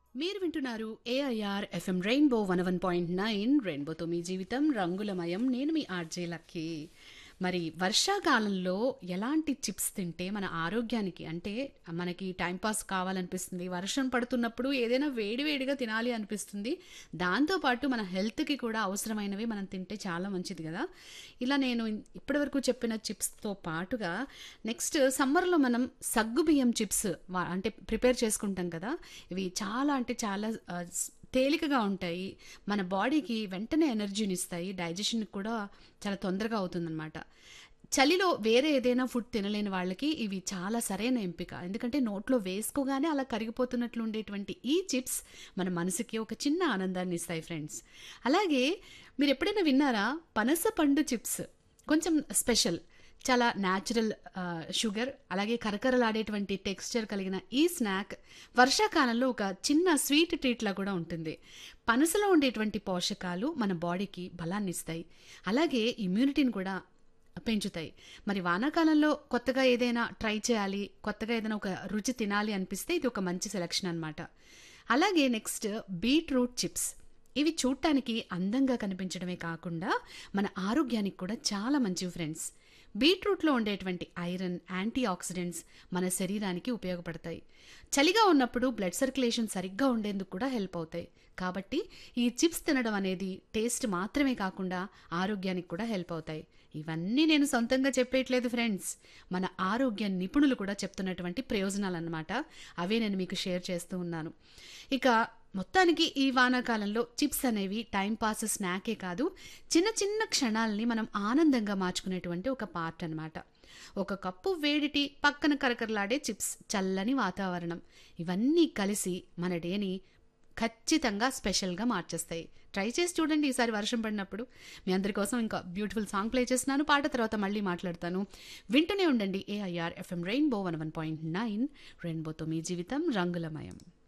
మీరు వింటున్నారు AIR FM rainbow one one point nine రెయిన్బోతో మీ జీవితం రంగులమయం నేను మీ ఆర్జే లక్కీ మరి వర్షాకాలంలో ఎలాంటి చిప్స్ తింటే మన ఆరోగ్యానికి అంటే మనకి టైంపాస్ కావాలనిపిస్తుంది వర్షం పడుతున్నప్పుడు ఏదైనా వేడివేడిగా తినాలి అనిపిస్తుంది దాంతోపాటు మన హెల్త్కి కూడా అవసరమైనవి మనం తింటే చాలా మంచిది కదా ఇలా నేను ఇప్పటివరకు చెప్పిన చిప్స్తో పాటుగా నెక్స్ట్ సమ్మర్లో మనం సగ్గు బియ్యం చిప్స్ వా- అంటే ప్రిపేర్ చేసుకుంటాం కదా ఇవి చాలా అంటే చాలా ఆ, స్- తేలికగా ఉంటాయి మన బాడీకి వెంటనే ఎనర్జీని ఇస్తాయి డైజెషన్ కూడా చాలా తొందరగా అవుతుందన్నమాట చలిలో వేరే ఏదైనా ఫుడ్ తినలేని వాళ్ళకి ఇవి చాలా సరైన ఎంపిక ఎందుకంటే నోట్లో వేసుకోగానే అలా కరిగిపోతున్నట్లు ఉండేటువంటి ఈ చిప్స్ మన మనసుకి ఒక చిన్న ఆనందాన్ని ఇస్తాయి ఫ్రెండ్స్ అలాగే మీరు ఎప్పుడైనా విన్నారా పనస పండు చిప్స్ కొంచెం స్పెషల్ చాలా న్యాచురల్ షుగర్ అలాగే కరకరలాడేటువంటి టెక్స్చర్ కలిగిన ఈ స్నాక్ వర్షాకాలంలో ఒక చిన్న స్వీట్ ట్రీట్లా కూడా ఉంటుంది పనసలో ఉండేటువంటి పోషకాలు మన బాడీకి బలాన్ని ఇస్తాయి అలాగే ఇమ్యూనిటీని కూడా పెంచుతాయి మరి వానాకాలంలో కొత్తగా ఏదైనా ట్రై చేయాలి కొత్తగా ఏదైనా ఒక రుచి తినాలి అనిపిస్తే ఇది ఒక మంచి సెలక్షన్ అనమాట అలాగే నెక్స్ట్ బీట్రూట్ చిప్స్ ఇవి చూడటానికి అందంగా కనిపించడమే కాకుండా మన ఆరోగ్యానికి కూడా చాలా మంచివి ఫ్రెండ్స్ బీట్రూట్లో ఉండేటువంటి ఐరన్ యాంటీ ఆక్సిడెంట్స్ మన శరీరానికి ఉపయోగపడతాయి చలిగా ఉన్నప్పుడు బ్లడ్ సర్క్యులేషన్ సరిగ్గా ఉండేందుకు కూడా హెల్ప్ అవుతాయి కాబట్టి ఈ చిప్స్ తినడం అనేది టేస్ట్ మాత్రమే కాకుండా ఆరోగ్యానికి కూడా హెల్ప్ అవుతాయి ఇవన్నీ నేను సొంతంగా చెప్పేయట్లేదు ఫ్రెండ్స్ మన ఆరోగ్య నిపుణులు కూడా చెప్తున్నటువంటి ప్రయోజనాలు అన్నమాట అవే నేను మీకు షేర్ చేస్తూ ఉన్నాను ఇక మొత్తానికి ఈ వానాకాలంలో చిప్స్ అనేవి టైం పాస్ స్నాకే కాదు చిన్న చిన్న క్షణాలని మనం ఆనందంగా మార్చుకునేటువంటి ఒక పార్ట్ అన్నమాట ఒక కప్పు వేడిటి పక్కన కరకరలాడే చిప్స్ చల్లని వాతావరణం ఇవన్నీ కలిసి మన డేని ఖచ్చితంగా స్పెషల్గా మార్చేస్తాయి ట్రై చేసి చూడండి ఈసారి వర్షం పడినప్పుడు మీ అందరి కోసం ఇంకా బ్యూటిఫుల్ సాంగ్ ప్లే చేస్తున్నాను పాట తర్వాత మళ్ళీ మాట్లాడతాను వింటూనే ఉండండి AIR FM rainbow one one point nine రెయిన్బోతో మీ జీవితం రంగులమయం